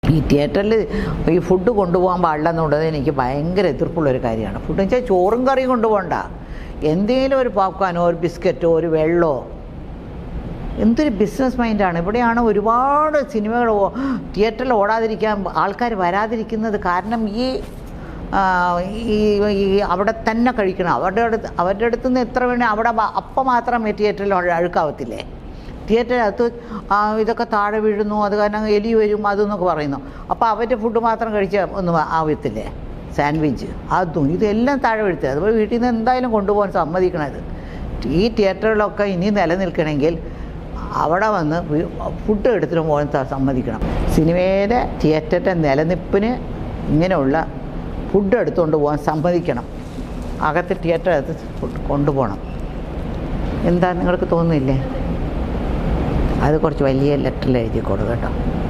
ഈ തിയേറ്ററിൽ ഈ ഫുഡ് കൊണ്ടുപോകാൻ പാടില്ല എന്നുള്ളത് എനിക്ക് ഭയങ്കര എതിർപ്പുള്ളൊരു കാര്യമാണ് ഫുഡ് വെച്ചാൽ ചോറും കറിയും കൊണ്ടുപോകണ്ട എന്തെങ്കിലും ഒരു പോപ്കോനോ ഒരു ബിസ്ക്കറ്റോ ഒരു വെള്ളമോ എന്തൊരു ബിസിനസ് മൈൻഡാണ് ഇവിടെയാണ് ഒരുപാട് സിനിമകൾ ഓ- തിയേറ്ററിൽ ഓടാതിരിക്കാൻ ആൾക്കാർ വരാതിരിക്കുന്നത് കാരണം ഈ ആ, ഈ ഈ അവിടെ തന്നെ കഴിക്കണം അവരുടെ അടുത്ത് അവരുടെ അടുത്ത് നിന്ന് എത്ര വേണേൽ അവിടെ മ- അപ്പം മാത്രമേ തിയേറ്ററിൽ അഴുക്കാവത്തില്ലേ തിയേറ്ററിനകത്ത് ആ, ഇതൊക്കെ താഴെ വീഴുന്നു അത് കാരണം എലി വരും അതെന്നൊക്കെ പറയുന്നു അപ്പോൾ അവരുടെ ഫുഡ് മാത്രം കഴിച്ചാൽ ഒന്നും ആവത്തില്ലേ സാൻഡ്വിച്ച് അതും ഇതെല്ലാം താഴെ വീഴ്ത്തുക അതുപോലെ വീട്ടിൽ നിന്ന് എന്തായാലും കൊണ്ടുപോകാൻ സമ്മതിക്കണത് ഈ തിയേറ്ററുകളൊക്കെ ഇനി നിലനിൽക്കണമെങ്കിൽ അവിടെ വന്ന് വി- ഫുഡ് എടുത്തിട്ട് പോകാൻ ത- സമ്മതിക്കണം സിനിമയുടെ തിയേറ്ററിൻ്റെ നിലനിൽപ്പിന് ഇങ്ങനെയുള്ള ഫുഡ് എടുത്തുകൊണ്ട് പോകാൻ സമ്മതിക്കണം അകത്ത് തിയേറ്ററിനകത്ത് ഫുഡ് കൊണ്ടുപോകണം എന്താ നിങ്ങൾക്ക് തോന്നുന്നില്ലേ അത് കുറച്ച് വലിയ ലെറ്ററിൽ എഴുതി കൊടുക്കട്ടോ